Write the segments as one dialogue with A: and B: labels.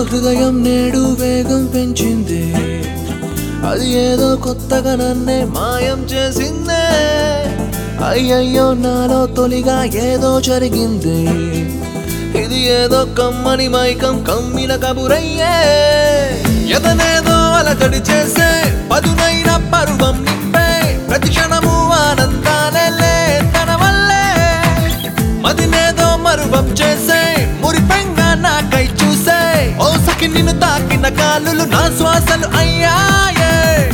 A: హృదయం నేడు వేగం పెంచింది అది ఏదో కొత్తగా నన్నే మాయం చేసిందే అయ్యయ్యో నాలో తొలిగా ఏదో జరిగింది ఇది ఏదో కమ్మని మైకం కమ్మిన కబురయ్యే ఎదనేదో అలజడి చేసే పదునైన పరువం నింపే ప్రతి క్షణము ఆనందాలే తన వల్లే మదినేదో మరువం చేసే మురిపెంగా నాకై చూసే ఓ సఖి నిన్ను తాకిన కాలులు నా శ్వాసలు అయ్యాయే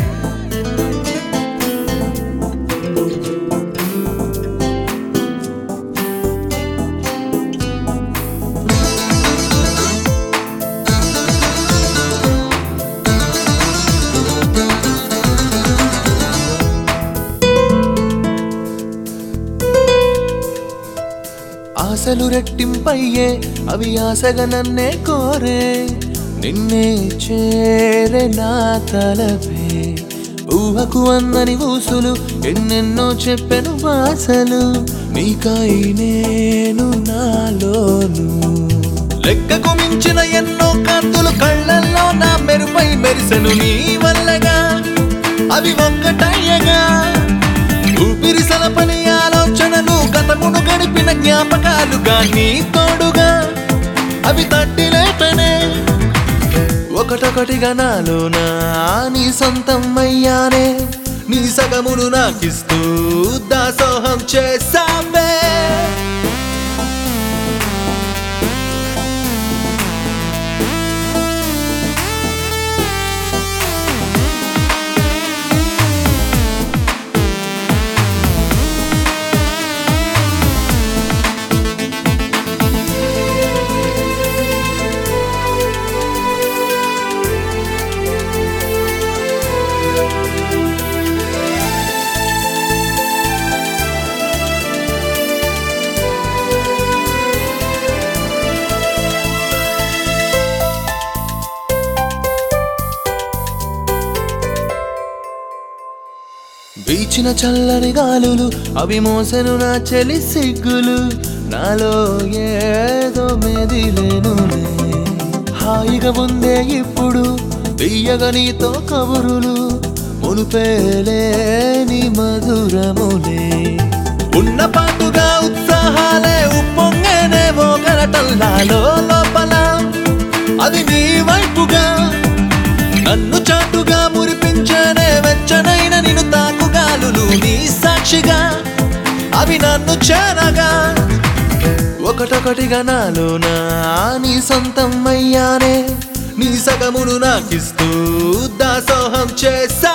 A: ఆశలు రెట్టింపయ్యే అవి ఆశగా నన్నే కోరే నిన్నే చేరే నా తలపే ఊహకు అందని ఊసులు ఎన్నెన్నో చెప్పెను భాషలు నీకై నేను నాలోను లెక్కకు మించిన ఎన్నో కాంతులు కళ్ళల్లో నా మెరుపై మెరిసెను నీ వల్లగా అవి ఒక్కటయ్యగా ఊపిరి సలపని ఆలోచనలు గతమును గడిపిన జ్ఞాపకాలుగా నీ తోడుగా అవి తట్టి లేపనే ఒకటొకటిగా నాలోన నీ సొంతం అయ్యానే నీ సగమును నాకిస్తూ దాసోహం చేసావే వీచిన చల్లని గాలులు అవి మోసెను నా చెలి సిగ్గులు నాలో ఏదో మెదిలేనులే హాయిగా ఉందే ఇప్పుడు తీయగా నీతో కబురులు మునుపేలేని మధురములే ఉన్న పాటుగా ఉత్సాహాలే ఉప్పొంగేనేవో గరటల్లాలో లోపల అది నీ వైపుగా నన్ను చాటుగా మురిపించనే వెచ్చనైన నిన్ను తాకుగాలులు నీ సాక్షిగా అవి నన్ను చేరగా ఒకటొకటిగా నాలోన నీ సొంతం అయ్యానే నీ సగమును నాకిస్తూ దాసోహం చేసా